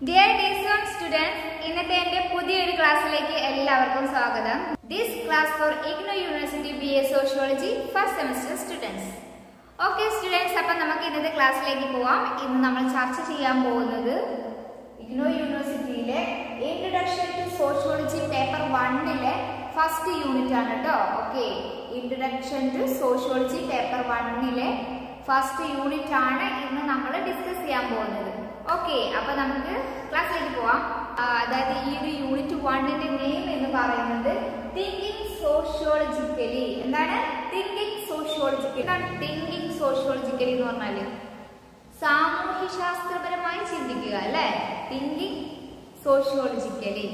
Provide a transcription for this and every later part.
Dear disown students ഇന്നത്തെ എന്റെ പുതിയൊരു ക്ലാസ്സിലേക്ക് എല്ലാവർക്കും സ്വാഗതം this class for IGNOU university B A sociology first semester students okay students അപ്പം നമുക്ക് ഇന്നത്തെ ക്ലാസ്സിലേക്ക് പോവാം ഇന്ന് നമ്മൾ ചർച്ച ചെയ്യാൻ പോകുന്നത് ഇഗ്നോ യൂണിവേഴ്സിറ്റിയിലെ ഇൻട്രഡക്ഷൻ ടു സോഷ്യോളജി പേപ്പർ വണ്ണിലെ ഫസ്റ്റ് യൂണിറ്റ് ആണ് കേട്ടോ okay introduction to sociology paper വണ്ണിലെ ഫസ്റ്റ് യൂണിറ്റ് ആണ് ഇന്ന് നമ്മൾ ഡിസ്കസ് ചെയ്യാൻ പോകുന്നത് ഓക്കെ അപ്പൊ നമുക്ക് ക്ലാസ്സിലേക്ക് പോവാം ആ, അതായത് ഈ ഒരു യൂണിറ്റ് വണ്ണിന്റെ നെയിം എന്ന് പറയുന്നത് തിങ്കിങ് സോഷ്യോളജിക്കലി എന്താണ് തിങ്കിങ് സോഷ്യോളജിക്കലി എന്താണ് തിങ്കിങ് സോഷ്യോളജിക്കലി എന്ന് പറഞ്ഞാല് സാമൂഹ്യ ശാസ്ത്രപരമായി ചിന്തിക്കുക അല്ലെ തിങ്കിങ് സോഷ്യോളജിക്കലി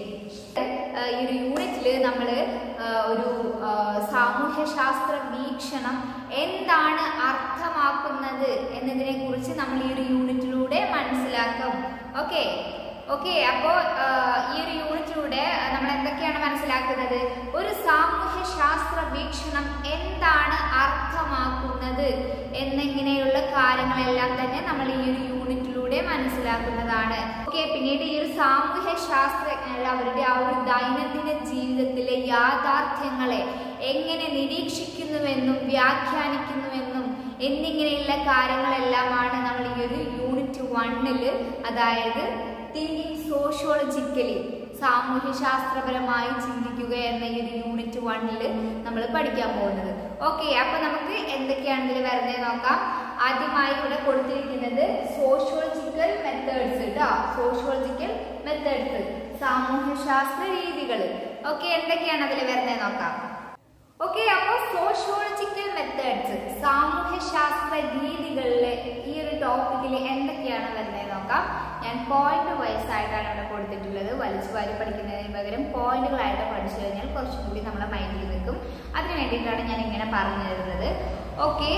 ഈ ഒരു യൂണിറ്റിൽ നമ്മൾ ഒരു ആ, സാമൂഹ്യ ശാസ്ത്ര വീക്ഷണം എന്താണ് അർത്ഥമാക്കുന്നത് എന്നതിനെ കുറിച്ച് നമ്മൾ ഈ ഒരു യൂണിറ്റിലൂടെ മനസ്സിലാക്കും ഓക്കെ ഓക്കെ അപ്പോൾ ഈ ഒരു യൂണിറ്റിലൂടെ നമ്മൾ എന്തൊക്കെയാണ് മനസ്സിലാക്കുന്നത് ഒരു സാമൂഹ്യ ശാസ്ത്ര വീക്ഷണം എന്താണ് അർത്ഥമാക്കുന്നത് എന്നിങ്ങനെയുള്ള കാര്യങ്ങളെല്ലാം തന്നെ നമ്മൾ ഈ ഒരു യൂണിറ്റിലൂടെ മനസ്സിലാക്കുന്നതാണ് ഓക്കെ പിന്നീട് ഈ ഒരു സാമൂഹ്യ ശാസ്ത്രജ്ഞർ അവരുടെ ആ ഒരു ദൈനംദിന ജീവിതത്തിലെ യാഥാർത്ഥ്യങ്ങളെ എങ്ങനെ നിരീക്ഷിക്കുന്നുവെന്നും വ്യാഖ്യാനിക്കുന്നുവെന്നും എന്നിങ്ങനെയുള്ള കാര്യങ്ങളെല്ലാമാണ് നമ്മൾ ഈ ഒരു യൂണിറ്റ് വണ്ണിൽ അതായത് തിങ്കിങ് സോഷ്യോളജിക്കലി സാമൂഹ്യ ശാസ്ത്രപരമായി ചിന്തിക്കുക എന്ന ഈ ഒരു യൂണിറ്റ് വണ്ണിൽ നമ്മൾ പഠിക്കാൻ പോകുന്നത് ഓക്കെ അപ്പൊ നമുക്ക് എന്തൊക്കെയാണ് ഇതിൽ വരുന്നത് നോക്കാം ആദ്യമായി ഇവിടെ കൊടുത്തിരിക്കുന്നത് സോഷ്യോളജിക്കൽ മെത്തേഡ്സ് കേട്ടോ സോഷ്യോളജിക്കൽ മെത്തേഡ്സ് സാമൂഹ്യ ശാസ്ത്ര രീതികൾ ഓക്കെ എന്തൊക്കെയാണ് അതിൽ വരുന്നത് നോക്കാം ഓക്കെ അപ്പോൾ സോഷ്യോളജിക്കൽ മെത്തേഡ്സ് സാമൂഹ്യ ശാസ്ത്ര രീതികളിൽ ഈ ഒരു ടോപ്പിക്കിൽ എന്തൊക്കെയാണ് വരുന്നത് നോക്കാം ഞാൻ പോയിന്റ് വൈസ് ആയിട്ടാണ് ഇവിടെ കൊടുത്തിട്ടുള്ളത് വലിച്ചു വാരി പഠിക്കുന്നതിന് പകരം പോയിന്റുകളായിട്ട് പഠിച്ചു കഴിഞ്ഞാൽ കുറച്ചും കൂടി നമ്മുടെ മൈൻഡിൽ നിൽക്കും അതിന് വേണ്ടിയിട്ടാണ് ഞാൻ ഇങ്ങനെ പറഞ്ഞു തരുന്നത് ഓക്കെ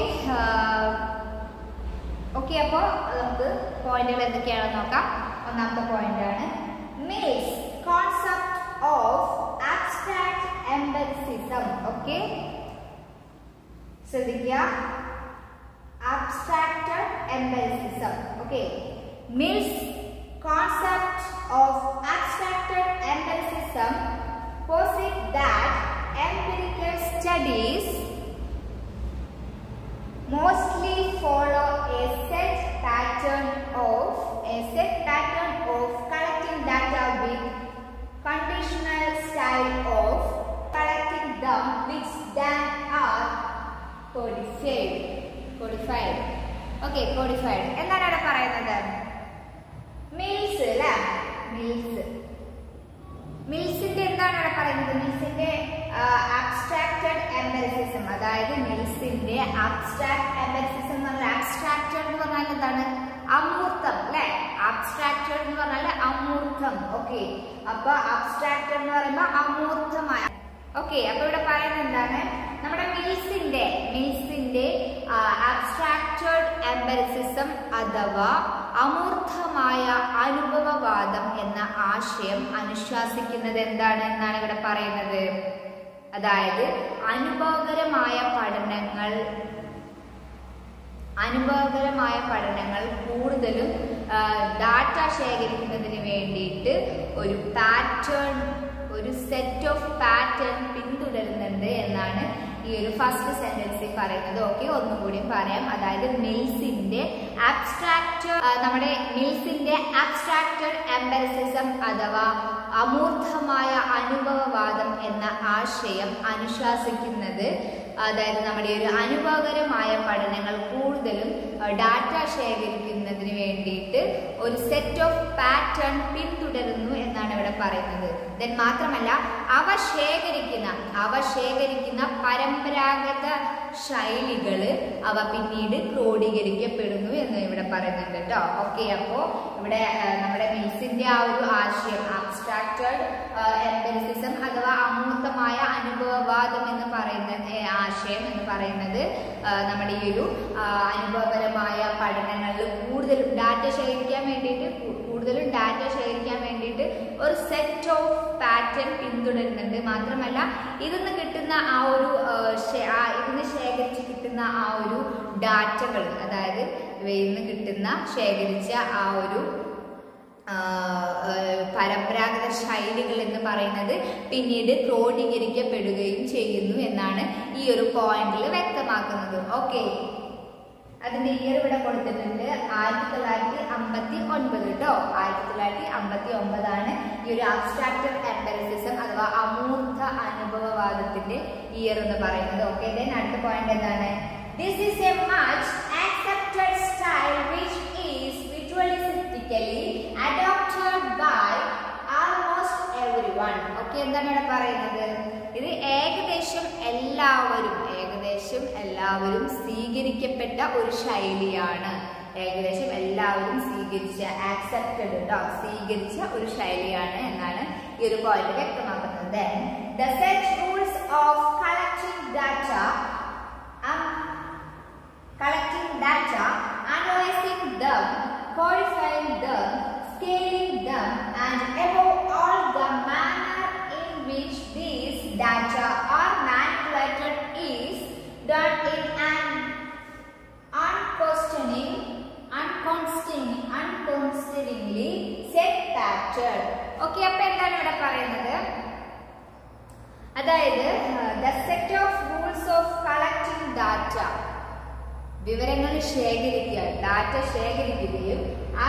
ഓക്കെ അപ്പോൾ നമുക്ക് പോയിന്റുകൾ എന്തൊക്കെയാണെന്ന് നോക്കാം ഒന്നാമത്തെ പോയിന്റ് ആണ് means concept of abstract empiricism okay ശ്രദ്ധിക്കുക abstracted empiricism okay Mill's concept of abstracted empiricism posit that empirical studies mostly follow a set pattern of a set pattern of collecting data with conditional style of collecting them which then are codified codified okay codified എന്താണ് അവിടെ പറയുന്നത് mills അല്ലേ mills മിൽസിന്റെ എന്താണ് അവിടെ പറയുന്നത് മിൽസിന്റെ അബ്സ്ട്രാക്റ്റഡ് എംബറിസിസം അതായത് മിൽസിന്റെ abstract എംബറിസിസം എന്ന് പറഞ്ഞാൽ അബ്സ്ട്രാക്റ്റഡ് എന്ന് പറഞ്ഞാൽ എന്താണ് അമൂർത്തം അല്ലെ അബ്സ്ട്രാക്റ്റഡ് എന്ന് പറഞ്ഞാൽ അമൂർത്തം ഓക്കെ അപ്പൊ അബ്സ്ട്രാക്റ്റഡ് എന്ന് പറയുമ്പോൾ അമൂർത്തമായ ഓക്കെ അപ്പൊ ഇവിടെ പറയുന്നത് എന്താണ് നമ്മുടെ മിൽസിന്റെ മിൽസിന്റെ അബ്സ്ട്രാക്റ്റഡ് എംബറിസിസം അഥവാ അമൂർത്തമായ അനുഭവവാദം എന്ന ആശയം അനുശാസിക്കുന്നത് എന്താണ് എന്നാണ് ഇവിടെ പറയുന്നത് അതായത് അനുഭവകരമായ പഠനങ്ങൾ അനുഭവകരമായ പഠനങ്ങൾ കൂടുതലും ഡാറ്റ ശേഖരിക്കുന്നതിന് വേണ്ടിയിട്ട് ഒരു പാറ്റേൺ ഒരു സെറ്റ് ഓഫ് പാറ്റേൺ പിന്തുടരുന്നുണ്ട് എന്നാണ് ഈ ഒരു ഫസ്റ്റ് സെന്റൻസിൽ പറയുന്നത് ഓക്കെ ഒന്നും കൂടി പറയാം അതായത് മിൽസിന്റെ ആബ്സ്ട്രാക്ട് നമ്മുടെ മിൽസിന്റെ ആബ്സ്ട്രാക്റ്റഡ് എംബറിസിസം അഥവാ അമൂർത്തമായ അനുഭവവാദം എന്ന ആശയം അനുശാസിക്കുന്നത് അതായത് നമ്മുടെ ഒരു അനുഭവകരമായ പഠനങ്ങൾ കൂടുതലും ഡാറ്റ ശേഖരിക്കുന്നതിന് വേണ്ടിയിട്ട് ഒരു സെറ്റ് ഓഫ് പാറ്റേൺ പിന്തുടരുന്നു എന്നാണ് ഇവിടെ പറയുന്നത് ദെൻ മാത്രമല്ല അവ ശേഖരിക്കുന്ന അവ ശേഖരിക്കുന്ന പരമ്പരാഗത ശൈലികൾ അവ പിന്നീട് ക്രോഡീകരിക്കപ്പെടുന്നു എന്ന് ഇവിടെ പറയുന്നുണ്ട് കേട്ടോ ഓക്കെ അപ്പോൾ ഇവിടെ ആ, നമ്മുടെ മിൽസിന്റെ ആ ഒരു ആശയം ആബ്സ്ട്രാക്റ്റഡ് എംബറിസിസം അഥവാ അമൂർത്തമായ അനുഭവവാദം എന്ന് പറയുന്ന ഏ, ആശയം എന്ന് പറയുന്നത് ആ, നമ്മുടെ ഈ ഒരു ആ, അനുഭവപരമായ പഠനങ്ങളിൽ കൂടുതലും ഡാറ്റ ശേഖരിക്കാൻ വേണ്ടിയിട്ട് കൂ- കൂടുതലും ഡാറ്റ ശേഖരിക്കാൻ വേണ്ടിയിട്ട് ഒരു സെറ്റ് ഓഫ് പാറ്റേൺ പിന്തുടരുന്നുണ്ട് മാത്രമല്ല ഇതിന്ന് കിട്ടുന്ന ആ ഒരു ആ, ശേ- ആ ഇതിന്ന് ശേഖരിച്ച് കിട്ടുന്ന ആ ഒരു ഡാറ്റകൾ അതായത് ഇവയിൽ നിന്ന് കിട്ടുന്ന ശേഖരിച്ച ആ ഒരു ആ, പരമ്പരാഗത ശൈലികൾ എന്ന് പറയുന്നത് പിന്നീട് ക്രോഡീകരിക്കപ്പെടുകയും ചെയ്യുന്നു എന്നാണ് ഈ ഒരു പോയിന്റിൽ വ്യക്തമാക്കുന്നത് ഓക്കെ അതിന്റെ ഇയർ ഇവിടെ കൊടുത്തിട്ടുണ്ട് ആയിരത്തി തൊള്ളായിരത്തി അമ്പത്തി ഒൻപത് കേട്ടോ ആയിരത്തി തൊള്ളായിരത്തി അമ്പത്തി ഒമ്പതാണ് ഈ ഒരു അബ്സ്ട്രാക്റ്റഡ് എംപെറിസിസം അഥവാ അമൂർത്ത അനുഭവവാദത്തിന്റെ ഇയർ എന്ന് പറയുന്നത് ഓക്കെ ദെൻ അടുത്ത പോയിന്റ് എന്താണ് this is a much accepted style which is visualistically adopted by almost every one okay എന്താണ് ഇവിടെ പറയുന്നത് ഇത് ഏകദേശം എല്ലാവരും ഏകദേശം എല്ലാവരും സ്വീകരിക്കപ്പെട്ട ഒരു ശൈലിയാണ് ഏകദേശം എല്ലാവരും സ്വീകരിച്ച ആക്സെപ്റ്റഡ് കേട്ടോ സ്വീകരിച്ച ഒരു ശൈലിയാണ് എന്നാണ് ഈ ഒരു പോയിന്റ് വ്യക്തമാക്കുന്നത് the set rules of collecting data collecting data, analyzing them, codifying them, scaling them, and above all the manner in which these data are manipulated is done in an unquestioning, unconstraining, unconstrainingly set pattern. Okay അപ്പൊ എന്താണ് ഇവിടെ പറയുന്നത് അതായത് the set of rules of collecting data വിവരങ്ങൾ ശേഖരിക്കുക data ശേഖരിക്കുകയും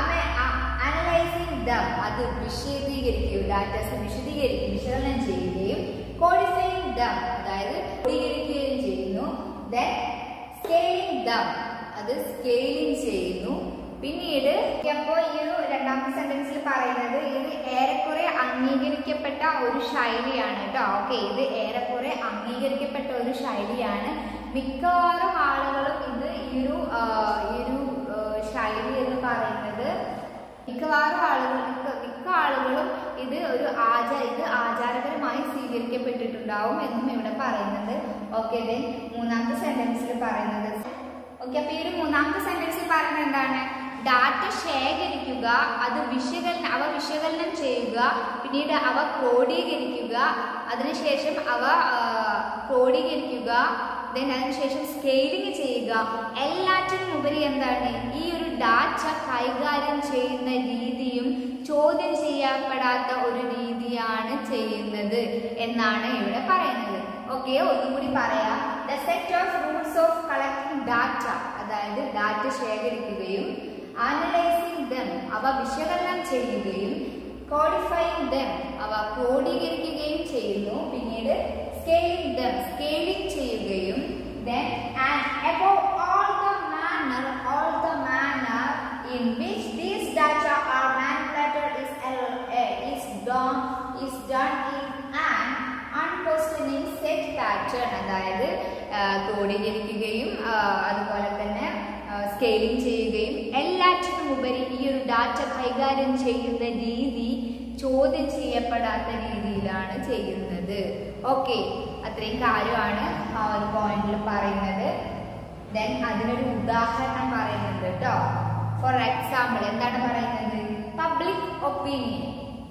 analysing dum അത് വിശദീകരിക്കുകയും ഡാറ്റാസ് വിശദീകരിക്കുകയും വിശകലനം ചെയ്യുകയും കോഡിഫൈങ് ദം അതായത് ക്രോഡീകരിക്കുകയും ചെയ്യുന്നു ദെൻ സ്കെയിലിംഗ് ദം അത് സ്കെയിലിംഗ് ചെയ്യുന്നു പിന്നീട് അപ്പോൾ ഈ ഒരു രണ്ടാമത്തെ സെന്റൻസിൽ പറയുന്നത് ഇത് ഏറെക്കുറെ അംഗീകരിക്കപ്പെട്ട ഒരു ശൈലിയാണ് കേട്ടോ ഓക്കെ ഇത് ഏറെക്കുറെ അംഗീകരിക്കപ്പെട്ട ഒരു ശൈലിയാണ് മിക്കവാറും ആളുകളും ഇത് ഈ ഒരു ആ, ഈ ഒരു ആ, ശൈലി എന്ന് പറയുന്നത് മിക്കവാറും ആളുകൾ മിക്ക മിക്ക ആളുകളും ഇത് ഒരു ആചാര ഇത് ആചാരപരമായി സ്വീകരിക്കപ്പെട്ടിട്ടുണ്ടാവും എന്നും ഇവിടെ പറയുന്നുണ്ട് ഓക്കെ ദെൻ മൂന്നാമത്തെ സെന്റൻസിൽ പറയുന്നത് ഓക്കെ അപ്പൊ ഈ ഒരു മൂന്നാമത്തെ സെന്റൻസിൽ പറയുന്നത് എന്താണ് ഡാറ്റ ശേഖരിക്കുക അത് വിശകലനം അവ വിശകലനം ചെയ്യുക പിന്നീട് അവ ക്രോഡീകരിക്കുക അതിനുശേഷം അവ ആ, ക്രോഡീകരിക്കുക ദെൻ അതിനുശേഷം സ്കെയിലിംഗ് ചെയ്യുക എല്ലാറ്റിനും ഉപരി എന്താണ് ഈ ഒരു ഡാറ്റ കൈകാര്യം ചെയ്യുന്ന രീതിയും ചോദ്യം ചെയ്യപ്പെടാത്ത ഒരു രീതിയാണ് ചെയ്യുന്നത് എന്നാണ് ഇവിടെ പറയുന്നത് ഓക്കെ ഒന്നുകൂടി പറയാം the set of rules of collecting data അതായത് ഡാറ്റ ശേഖരിക്കുകയും അനലൈസിംഗ് ദം അവ വിശകലനം ചെയ്യുകയും കോഡിഫൈങ് ദം അവ ക്രോഡീകരിക്കുകയും ചെയ്യുന്നു പിന്നീട് സ്കെയിലിംഗ് ദം സ്കെയിലിംഗ് ചെയ്യുകയും then and above all the manner all the manner in which these data are manipulated is uh, is done is done in an unquestioning set pattern അതായത് ആ, ക്രോഡീകരിക്കുകയും ആ, അതുപോലെ തന്നെ സ്കെയിലിംഗ് ചെയ്യുകയും എല്ലാറ്റിനും ഉപരി ഈ ഒരു ഡാറ്റ കൈകാര്യം ചെയ്യുന്ന രീതി ചോദ്യം ചെയ്യപ്പെടാത്ത രീതിയിലാണ് ചെയ്യുന്നത് ഓക്കെ അത്രയും കാര്യമാണ് ആ ഒരു പോയിന്റിൽ പറയുന്നത് ദെൻ അതിനൊരു ഉദാഹരണം പറയുന്നുണ്ട് കേട്ടോ ഫോർ എക്സാമ്പിൾ എന്താണ് പറയുന്നത് പബ്ലിക് ഒപ്പീനിയൻ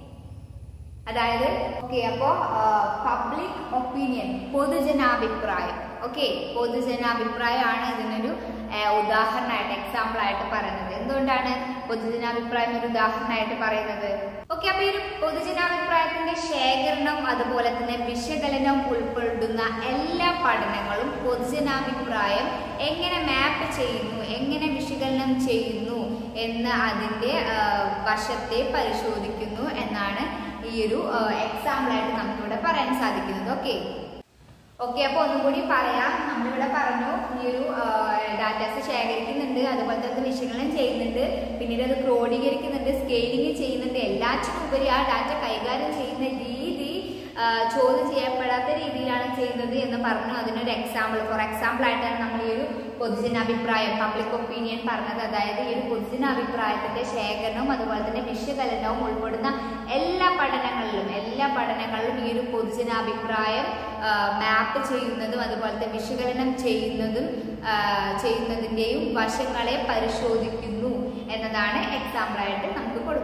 അതായത് ഓക്കെ അപ്പോ പബ്ലിക് ഒപ്പീനിയൻ പൊതുജനാഭിപ്രായം ഓക്കെ പൊതുജനാഭിപ്രായമാണ് ഇതിനൊരു ആ, ഉദാഹരണമായിട്ട് എക്സാമ്പിൾ ആയിട്ട് പറയുന്നത് എന്തുകൊണ്ടാണ് പൊതുജനാഭിപ്രായം ഒരു ഉദാഹരണമായിട്ട് പറയുന്നത് ഓക്കെ അപ്പൊ ഈ ഒരു പൊതുജനാഭിപ്രായത്തിന്റെ ശേഖരണം അതുപോലെ തന്നെ വിശകലനം ഉൾപ്പെടുന്ന എല്ലാ പഠനങ്ങളും പൊതുജനാഭിപ്രായം എങ്ങനെ മാപ്പ് ചെയ്യുന്നു എങ്ങനെ വിശകലനം ചെയ്യുന്നു എന്ന് അതിന്റെ ആ, വശത്തെ പരിശോധിക്കുന്നു എന്നാണ് ഈ ഒരു എക്സാമ്പിൾ ആയിട്ട് നമുക്കിവിടെ പറയാൻ സാധിക്കുന്നത് ഓക്കെ ഓക്കെ അപ്പൊ ഒന്നും കൂടി പറയാം നമ്മളിവിടെ പറഞ്ഞു ഈ ഒരു ഡാറ്റാസ് ശേഖരിക്കുന്നുണ്ട് അതുപോലെ തന്നെ അത് വിശകലനം ചെയ്യുന്നുണ്ട് പിന്നീട് അത് ക്രോഡീകരിക്കുന്നുണ്ട് സ്കെയിലിംഗ് ചെയ്യുന്നുണ്ട് എല്ലാറ്റിനും ഉപരി ആ ഡാറ്റ കൈകാര്യം ചെയ്യുന്ന രീതി ആ, ചോദ്യം ചെയ്യപ്പെടാത്ത രീതിയിലാണ് ചെയ്യുന്നത് എന്ന് പറഞ്ഞു അതിനൊരു എക്സാമ്പിൾ ഫോർ എക്സാമ്പിൾ ആയിട്ടാണ് നമ്മൾ ഈ ഒരു പൊതുജനാഭിപ്രായം പബ്ലിക് ഒപ്പീനിയൻ പറഞ്ഞത് അതായത് ഈ ഒരു പൊതുജനാഭിപ്രായത്തിന്റെ ശേഖരണവും അതുപോലെ തന്നെ വിശകലനവും ഉൾപ്പെടുന്ന എല്ലാ പഠനങ്ങളിലും എല്ലാ പഠനങ്ങളിലും ഈ ഒരു പൊതുജനാഭിപ്രായം മാപ്പ് ചെയ്യുന്നതും അതുപോലത്തെ വിശകലനം ചെയ്യുന്നതും ആ, ചെയ്യുന്നതിന്റെയും വശങ്ങളെ പരിശോധിക്കുന്നു എന്നതാണ് എക്സാമ്പിൾ ആയിട്ട് നമുക്ക് കൊടുക്കാൻ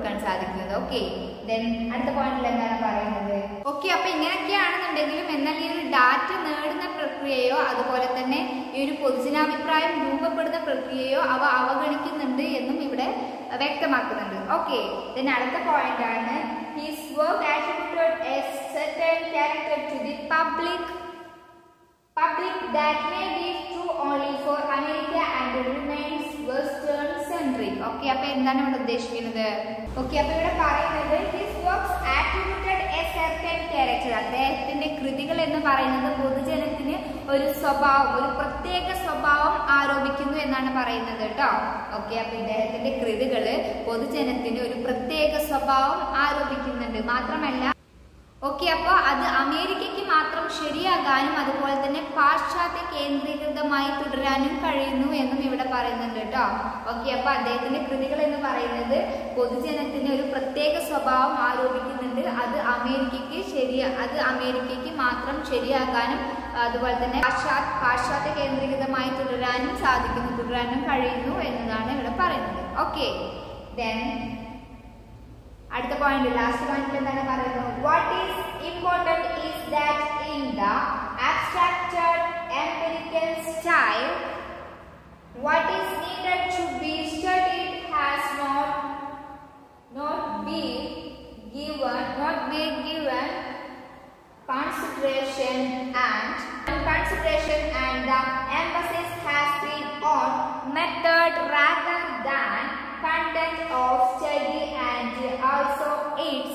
കൊടുക്കാൻ സാധിക്കുന്നത് ഓക്കെ ദെൻ അടുത്ത പോയിന്റിൽ എന്താണ് പറയുന്നത് ഓക്കെ അപ്പൊ ഇങ്ങനെയൊക്കെയാണെന്നുണ്ടെങ്കിലും എന്നാൽ ഈ ഒരു ഡാറ്റ നേടുന്ന പ്രക്രിയയോ അതുപോലെ തന്നെ ഈ ഒരു പൊതുജനാഭിപ്രായം രൂപപ്പെടുന്ന പ്രക്രിയയോ അവ അവഗണിക്കുന്നുണ്ട് എന്നും ഇവിടെ വ്യക്തമാക്കുന്നുണ്ട് ഓക്കെ ദെൻ അടുത്ത പോയിന്റ് ആണ് his work attributed a certain character to the public public that may be true only for America and remains western centric okay അപ്പൊ എന്താണ് ഇവിടെ ഉദ്ദേശിക്കുന്നത് ഓക്കെ അപ്പൊ ഇവിടെ പറയുന്നത് his works attributed a certain character അദ്ദേഹത്തിന്റെ കൃതികൾ എന്ന് പറയുന്നത് പൊതുജനത്തിന് ഒരു സ്വഭാവം ഒരു പ്രത്യേക സ്വഭാവം ആരോപിക്കുന്നു എന്നാണ് പറയുന്നത് കേട്ടോ ഓക്കെ അപ്പൊ ഇദ്ദേഹത്തിന്റെ കൃതികള് പൊതുജനത്തിന് ഒരു പ്രത്യേക സ്വഭാവം ആരോപിക്കുന്നുണ്ട് മാത്രമല്ല ഓക്കെ അപ്പോൾ അത് അമേരിക്കയ്ക്ക് മാത്രം ശരിയാകാനും അതുപോലെ തന്നെ പാശ്ചാത്യ കേന്ദ്രീകൃതമായി തുടരാനും കഴിയുന്നു എന്നും ഇവിടെ പറയുന്നുണ്ട് കേട്ടോ ഓക്കെ അപ്പോൾ അദ്ദേഹത്തിന്റെ കൃതികൾ എന്ന് പറയുന്നത് പൊതുജനത്തിന് ഒരു പ്രത്യേക സ്വഭാവം ആരോപിക്കുന്നുണ്ട് അത് അമേരിക്കയ്ക്ക് ശരിയാ അത് അമേരിക്കയ്ക്ക് മാത്രം ശരിയാകാനും അതുപോലെ തന്നെ പാശ്ചാത്യ പാശ്ചാത്യ കേന്ദ്രീകൃതമായി തുടരാനും സാധിക്കുന്നു തുടരാനും കഴിയുന്നു എന്നതാണ് ഇവിടെ പറയുന്നത് ഓക്കെ ദെൻ അടുത്ത പോയിന്റ് ലാസ്റ്റ് പോയിന്റിൽ എന്താണ് പറയുന്നത് what is important is that in the abstracted empirical style what is needed to be studied has not not been given not been given consideration and consideration and the emphasis has been on method rather than content of study and also its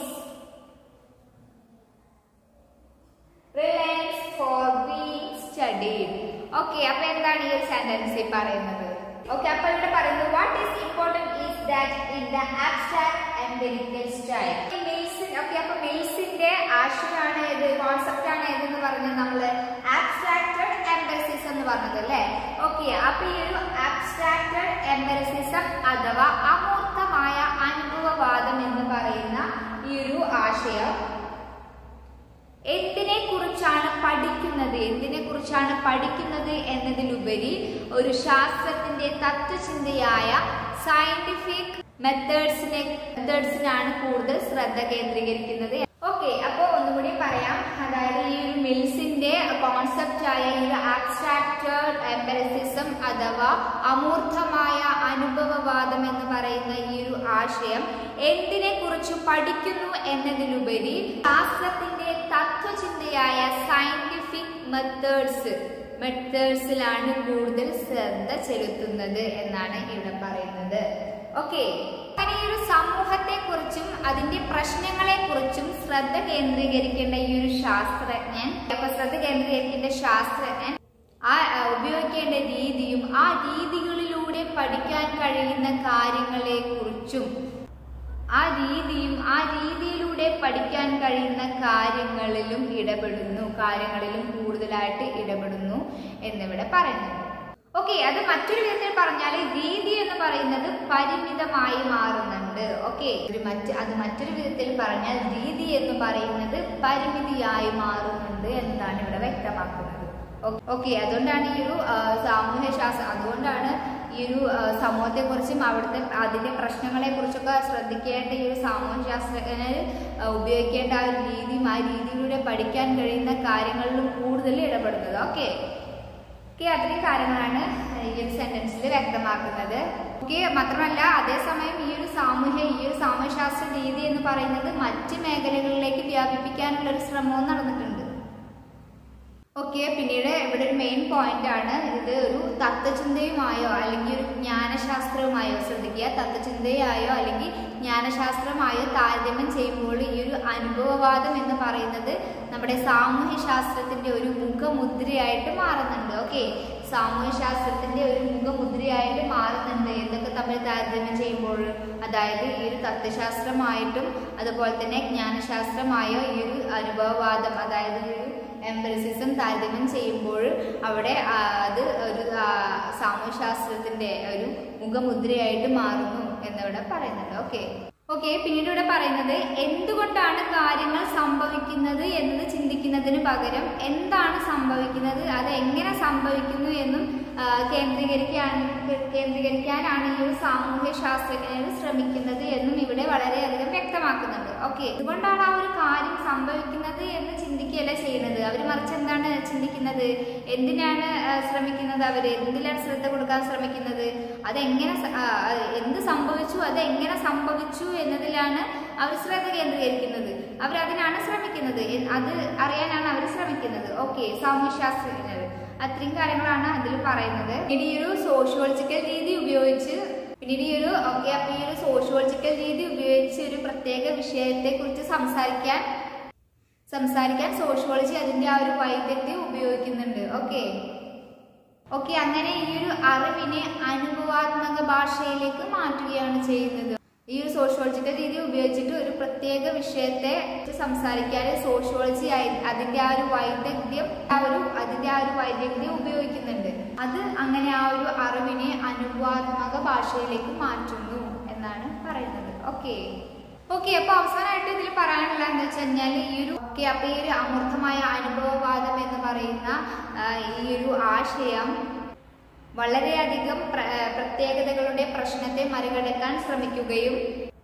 reliance for being studied. Okay അപ്പൊ എന്താണ് ഈ ഒരു സെന്റൻസിൽ പറയുന്നത് okay അപ്പൊ ഇവിടെ പറയുന്നത് what is important is that in the abstract empirical style Mills okay അപ്പൊ മിൽസിന്റെ ആശയമാണ് ഏത് കോൺസെപ്റ്റ് ആണ് ഏതെന്ന് പറഞ്ഞത് നമ്മള് ആബ്സ്ട്രാക്റ്റഡ് എംപെറിസിസം എന്ന് പറഞ്ഞത് അല്ലേ ഓക്കെ അപ്പൊ ഈ ഒരു ആബ്സ്ട്രാക്റ്റഡ് എംപെറിസിസം അഥവാ അമൂർത്തമായ അനുഭവവാദം എന്ന് പറയുന്ന ഈ ഒരു ആശയം എന്തിനെ കുറിച്ചാണ് പഠിക്കുന്നത് എന്തിനെ കുറിച്ചാണ് പഠിക്കുന്നത് എന്നതിലുപരി ഒരു ശാസ്ത്രത്തിന്റെ തത്വചിന്തയായ സയന്റിഫിക് മെത്തേഡ്സിനെ മെത്തേഡ്സിനാണ് കൂടുതൽ ശ്രദ്ധ കേന്ദ്രീകരിക്കുന്നത് ഓക്കെ അപ്പോൾ ഒന്നുകൂടി പറയാം അതായത് ഈ ഒരു മിൽസിന്റെ കോൺസെപ്റ്റ് ആയ ഈ ഒരു ആബ്സ്ട്രാക്റ്റഡ് എംപെറിസിസം അഥവാ അമൂർത്തമായ അനുഭവവാദം എന്ന് പറയുന്ന ഈ ഒരു ആശയം എന്തിനെ കുറിച്ച് പഠിക്കുന്നു എന്നതിലുപരി ശാസ്ത്രത്തിന്റെ തത്വചിന്തയായ സയന്റിഫിക് മെത്തേഡ്സ് മെത്തേഡ്സിലാണ് കൂടുതൽ ശ്രദ്ധ ചെലുത്തുന്നത് എന്നാണ് ഇവിടെ പറയുന്നത് ഓക്കെ അങ്ങനെ ഈ ഒരു സമൂഹത്തെ കുറിച്ചും അതിന്റെ പ്രശ്നങ്ങളെ കുറിച്ചും ശ്രദ്ധ കേന്ദ്രീകരിക്കേണ്ട ഈ ഒരു ശാസ്ത്രജ്ഞൻ അപ്പൊ ശ്രദ്ധ കേന്ദ്രീകരിക്കേണ്ട ശാസ്ത്രജ്ഞൻ ആ ആ, ഉപയോഗിക്കേണ്ട രീതിയും ആ രീതികളിലൂടെ പഠിക്കാൻ കഴിയുന്ന കാര്യങ്ങളെ കുറിച്ചും ആ രീതിയും ആ രീതിയിലൂടെ പഠിക്കാൻ കഴിയുന്ന കാര്യങ്ങളിലും ഇടപെടുന്നു കാര്യങ്ങളിലും കൂടുതലായിട്ട് ഇടപെടുന്നു എന്നിവിടെ പറയുന്നു ഓക്കെ അത് മറ്റൊരു വിധത്തിൽ പറഞ്ഞാൽ രീതി എന്ന് പറയുന്നത് പരിമിതമായി മാറുന്നുണ്ട് ഓക്കെ ഒരു മറ്റ് അത് മറ്റൊരു വിധത്തിൽ പറഞ്ഞാൽ രീതി എന്ന് പറയുന്നത് പരിമിതിയായി മാറുന്നുണ്ട് എന്നതാണ് ഇവിടെ വ്യക്തമാക്കുന്നത് ഓക്കെ അതുകൊണ്ടാണ് ഈ ഒരു ആ, സാമൂഹ്യ ശാസ്ത്രം അതുകൊണ്ടാണ് ഈ ഒരു ആ, സമൂഹത്തെക്കുറിച്ചും അവിടുത്തെ അതിന്റെ പ്രശ്നങ്ങളെ കുറിച്ചൊക്കെ ശ്രദ്ധിക്കേണ്ട ഈ ഒരു സാമൂഹ്യ ശാസ്ത്രജ്ഞന് ആ, ഉപയോഗിക്കേണ്ട ആ ഒരു രീതിയും ആ രീതിയിലൂടെ പഠിക്കാൻ കഴിയുന്ന കാര്യങ്ങളിലും കൂടുതൽ ഇടപെടുന്നത് ഓക്കെ ഓക്കെ അത്രയും കാര്യങ്ങളാണ് ഈ ഒരു സെന്റൻസിൽ വ്യക്തമാക്കുന്നത് ഓക്കെ മാത്രമല്ല അതേസമയം ഈ ഒരു സാമൂഹ്യ ഈ ഒരു സാമൂഹ്യശാസ്ത്ര രീതി എന്ന് പറയുന്നത് മറ്റ് മേഖലകളിലേക്ക് വ്യാപിപ്പിക്കാനുള്ള ഒരു ശ്രമവും നടന്നിട്ടുണ്ട് ഓക്കെ പിന്നീട് ഇവിടെ ഒരു മെയിൻ പോയിന്റ് ആണ് ഇത് ഒരു തത്വചിന്തയുമായോ അല്ലെങ്കിൽ ഒരു ജ്ഞാനശാസ്ത്രവുമായോ ശ്രദ്ധിക്കുക തത്വചിന്തയായോ അല്ലെങ്കിൽ ജ്ഞാനശാസ്ത്രമായോ താരതമ്യം ചെയ്യുമ്പോൾ ഈ ഒരു അനുഭവവാദം എന്ന് പറയുന്നത് നമ്മുടെ സാമൂഹ്യ ശാസ്ത്രത്തിന്റെ ഒരു മുഖമുദ്രയായിട്ട് മാറുന്നുണ്ട് ഓക്കെ സാമൂഹ്യ ശാസ്ത്രത്തിന്റെ ഒരു മുഖമുദ്രയായിട്ട് മാറുന്നുണ്ട് എന്തൊക്കെ തമ്മിൽ താരതമ്യം ചെയ്യുമ്പോൾ അതായത് ഈ ഒരു തത്വശാസ്ത്രമായിട്ടും അതുപോലെ തന്നെ ജ്ഞാനശാസ്ത്രമായോ ഈ ഒരു അനുഭവവാദം അതായത് ഈ ഒരു എംപറിസിസം താരതമ്യം ചെയ്യുമ്പോൾ അവിടെ ആ, അത് ഒരു ആ, സാമൂഹ്യശാസ്ത്രത്തിന്റെ ഒരു മുഖമുദ്രയായിട്ട് മാറുന്നു എന്നിവിടെ പറയുന്നുണ്ട് ഓക്കെ ഓക്കെ പിന്നീട് ഇവിടെ പറയുന്നത് എന്തുകൊണ്ടാണ് കാര്യങ്ങൾ സംഭവിക്കുന്നത് എന്നത് ചിന്തിക്കുന്നതിന് പകരം എന്താണ് സംഭവിക്കുന്നത് അത് എങ്ങനെ സംഭവിക്കുന്നു എന്നും ആ, കേന്ദ്രീകരിക്കാൻ കേന്ദ്രീകരിക്കാനാണ് ഈ ഒരു സാമൂഹ്യ ശാസ്ത്രജ്ഞർ ശ്രമിക്കുന്നത് എന്നും ഇവിടെ വളരെയധികം വ്യക്തമാക്കുന്നുണ്ട് ഓക്കെ ഇതുകൊണ്ടാണ് ആ ഒരു കാര്യം സംഭവിക്കുന്നത് എന്ന് ചിന്തിക്കുകയല്ല ചെയ്യുന്നത് അവർ മറിച്ച് എന്താണ് ചിന്തിക്കുന്നത് എന്തിനാണ് ആ, ശ്രമിക്കുന്നത് അവർ എന്തിലാണ് ശ്രദ്ധ കൊടുക്കാൻ ശ്രമിക്കുന്നത് അതെങ്ങനെ സ- ആ, ആ, എന്ത് സംഭവിച്ചു അത് എങ്ങനെ സംഭവിച്ചു എന്നതിലാണ് അവർ ശ്രദ്ധ കേന്ദ്രീകരിക്കുന്നത് അവരതിനാണ് ശ്രമിക്കുന്നത് എ- അത് അറിയാനാണ് അവർ ശ്രമിക്കുന്നത് ഓക്കെ സാമൂഹ്യശാസ്ത്രജ്ഞർ അത്രയും കാര്യങ്ങളാണ് അതിൽ പറയുന്നത് പിന്നീട് ഈ ഒരു സോഷ്യോളജിക്കൽ രീതി ഉപയോഗിച്ച് പിന്നീട് ഈ ഒരു ഓക്കെ അപ്പൊ ഈ ഒരു സോഷ്യോളജിക്കൽ രീതി ഉപയോഗിച്ച് ഒരു പ്രത്യേക വിഷയത്തെ കുറിച്ച് സംസാരിക്കാൻ സംസാരിക്കാൻ സോഷ്യോളജി അതിന്റെ ആ ഒരു വൈദഗ്ധ്യം ഉപയോഗിക്കുന്നുണ്ട് ഓക്കെ ഓക്കെ അങ്ങനെ ഈ ഒരു അറിവിനെ അനുഭവാത്മക ഭാഷയിലേക്ക് മാറ്റുകയാണ് ചെയ്യുന്നത് ഈ ഒരു സോഷ്യോളജിക്കൽ രീതി ഉപയോഗിച്ചിട്ട് ഒരു പ്രത്യേക വിഷയത്തെ കുറിച്ച് സംസാരിക്കാൻ സോഷ്യോളജി ആയി- അതിന്റെ ആ ഒരു വൈദഗ്ധ്യം ആ ഒരു അതിന്റെ ആ ഒരു വൈദഗ്ധ്യം ഉപയോഗിക്കുന്നുണ്ട് അത് അങ്ങനെ ആ ഒരു അറിവിനെ അനുഭവാത്മക ഭാഷയിലേക്ക് മാറ്റുന്നു എന്നാണ് പറയുന്നത് ഓക്കെ ഓക്കെ അപ്പൊ അവസാനമായിട്ട് ഇതിൽ പറയാനുള്ള എന്താ വെച്ച് കഴിഞ്ഞാൽ ഈ ഒരു ഓക്കെ അപ്പൊ ഈ ഒരു അമൂർത്തമായ അനുഭവവാദം എന്ന് പറയുന്ന ആ, ഈ ഒരു ആശയം വളരെയധികം പ്ര- ആ, പ്രത്യേകതകളുടെ പ്രശ്നത്തെ മറികടക്കാൻ ശ്രമിക്കുകയും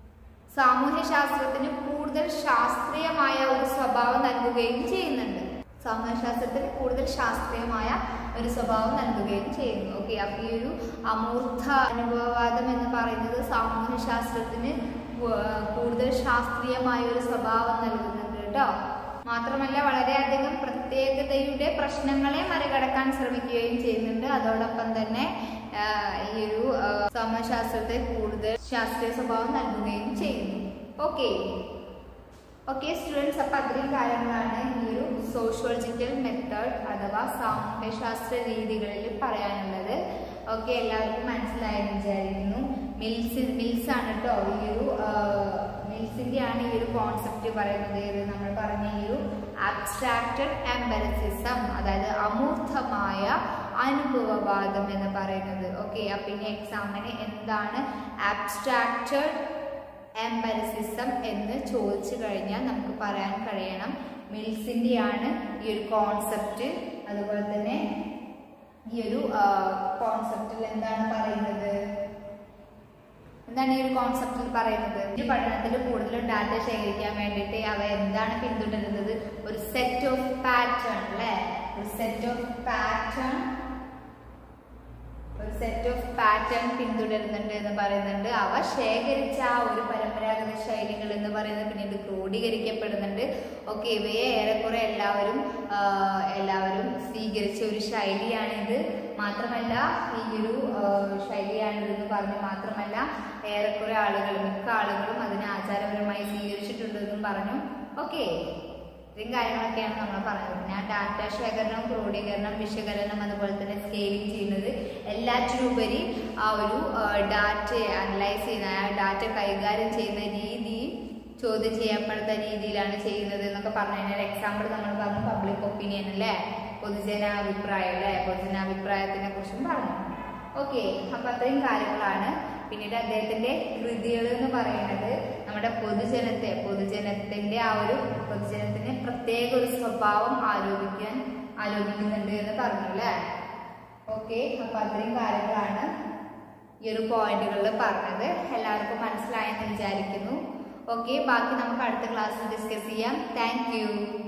സാമൂഹ്യശാസ്ത്രത്തിന് കൂടുതൽ ശാസ്ത്രീയമായ ഒരു സ്വഭാവം നൽകുകയും ചെയ്യുന്നുണ്ട് സാമൂഹ്യശാസ്ത്രത്തിന് കൂടുതൽ ശാസ്ത്രീയമായ ഒരു സ്വഭാവം നൽകുകയും ചെയ്യുന്നു ഓക്കെ അപ്പൊ ഈ ഒരു അമൂർത്ത അനുഭവവാദം എന്ന് പറയുന്നത് സാമൂഹ്യശാസ്ത്രത്തിന് വ- കൂടുതൽ ശാസ്ത്രീയമായ ഒരു സ്വഭാവം നൽകുന്നുണ്ട് കേട്ടോ മാത്രമല്ല വളരെയധികം പ്രത്യേകതയുടെ പ്രശ്നങ്ങളെ മറികടക്കാൻ ശ്രമിക്കുകയും ചെയ്യുന്നുണ്ട് അതോടൊപ്പം തന്നെ ആ, ഈ ഒരു ആ, സാമൂഹ്യശാസ്ത്രത്തെ കൂടുതൽ ശാസ്ത്രീയ സ്വഭാവം നൽകുകയും ചെയ്യുന്നു ഓക്കെ ഓക്കെ സ്റ്റുഡൻസ് അപ്പൊ അത്രയും കാര്യങ്ങളാണ് ഈ ഒരു സോഷ്യോളജിക്കൽ മെത്തേഡ് അഥവാ സാമൂഹ്യശാസ്ത്ര രീതികളിൽ പറയാനുള്ളത് ഓക്കെ എല്ലാവർക്കും മനസ്സിലായെന്ന് വിചാരിക്കുന്നു മിൽസ് മിൽസ് ആണ് കേട്ടോ ഈ ഒരു മിൽസിന്റെ ആണ് ഈ ഒരു കോൺസെപ്റ്റ് പറയുന്നത് ഇത് നമ്മൾ പറഞ്ഞ ഈ ഒരു അബ്സ്ട്രാക്റ്റഡ് എംബരസിസം അതായത് അമൂർത്തമായ അനുഭവവാദം എന്ന് പറയുന്നത് ഓക്കെ അപ്പൊ ഇനി എക്സാമിന് എന്താണ് അബ്സ്ട്രാക്റ്റഡ് എംബരസിസം എന്ന് ചോദിച്ചു കഴിഞ്ഞാൽ നമുക്ക് പറയാൻ കഴിയണം മിൽസിന്റെ ആണ് ഈ ഒരു കോൺസെപ്റ്റ് അതുപോലെ തന്നെ ഈ ഒരു കോൺസെപ്റ്റിൽ എന്താണ് പറയുന്നത് എന്താണ് ഈ ഒരു കോൺസെപ്റ്റിൽ പറയുന്നത് ഈ പഠനത്തിൽ കൂടുതലും ഡാറ്റ ശേഖരിക്കാൻ വേണ്ടിയിട്ട് അവ എന്താണ് പിന്തുടരുന്നത് ഒരു സെറ്റ് ഓഫ് പാറ്റേൺ അല്ലേ ഒരു സെറ്റ് ഓഫ് പാറ്റേൺ ഒരു സെറ്റ് ഓഫ് പാറ്റേൺ പിന്തുടരുന്നുണ്ട് എന്ന് പറയുന്നുണ്ട് അവ ശേഖരിച്ച ആ ഒരു പരമ്പരാഗത ശൈലികൾ എന്ന് പറയുന്നത് പിന്നീട് ക്രോഡീകരിക്കപ്പെടുന്നുണ്ട് ഓക്കെ ഇവയെ ഏറെക്കുറെ എല്ലാവരും ആ, എല്ലാവരും സ്വീകരിച്ച ഒരു ശൈലിയാണിത് മാത്രമല്ല ഈ ഒരു ആ, ശൈലിയാണിതെന്ന് പറഞ്ഞ് മാത്രമല്ല ഏറെക്കുറെ ആളുകൾ മിക്ക ആളുകളും അതിനെ ആചാരപരമായി സ്വീകരിച്ചിട്ടുണ്ടെന്നും പറഞ്ഞു ഓക്കെ ഇത്രയും കാര്യങ്ങളൊക്കെയാണ് നമ്മൾ പറഞ്ഞത് ഞാൻ ഡാറ്റ ശേഖരണം ക്രോഡീകരണം വിശകലനം അതുപോലെ തന്നെ സ്കെയിലിംഗ് ചെയ്യുന്നത് എല്ലാറ്റിനുപരി ആ ഒരു ഡാറ്റ അനലൈസ് ചെയ്യുന്ന ആ ഡാറ്റ കൈകാര്യം ചെയ്യുന്ന രീതി ചോദ്യം ചെയ്യപ്പെടുന്ന രീതിയിലാണ് ചെയ്യുന്നത് എന്നൊക്കെ പറഞ്ഞു കഴിഞ്ഞാൽ എക്സാമ്പിൾ നമ്മൾ പറഞ്ഞു പബ്ലിക് ഒപ്പീനിയൻ അല്ലേ പൊതുജനാഭിപ്രായം അല്ലേ പൊതുജനാഭിപ്രായത്തിനെ കുറിച്ചും പറഞ്ഞു ഓക്കെ അപ്പൊ അത്രയും കാര്യങ്ങളാണ് പിന്നീട് അദ്ദേഹത്തിന്റെ കൃതികൾ എന്ന് പറയുന്നത് നമ്മുടെ പൊതുജനത്തെ പൊതുജനത്തിന്റെ ആ ഒരു പൊതുജനത്തിന് പ്രത്യേക ഒരു സ്വഭാവം ആരോപിക്കാൻ ആരോപിക്കുന്നുണ്ട് എന്ന് പറഞ്ഞു അല്ലേ ഓക്കെ അപ്പൊ അത്രയും കാര്യങ്ങളാണ് ഈ ഒരു പോയിന്റുകളിൽ പറഞ്ഞത് എല്ലാവർക്കും മനസ്സിലായെന്ന് വിചാരിക്കുന്നു ഓക്കെ ബാക്കി നമുക്ക് അടുത്ത ക്ലാസ്സിൽ ഡിസ്കസ് ചെയ്യാം താങ്ക്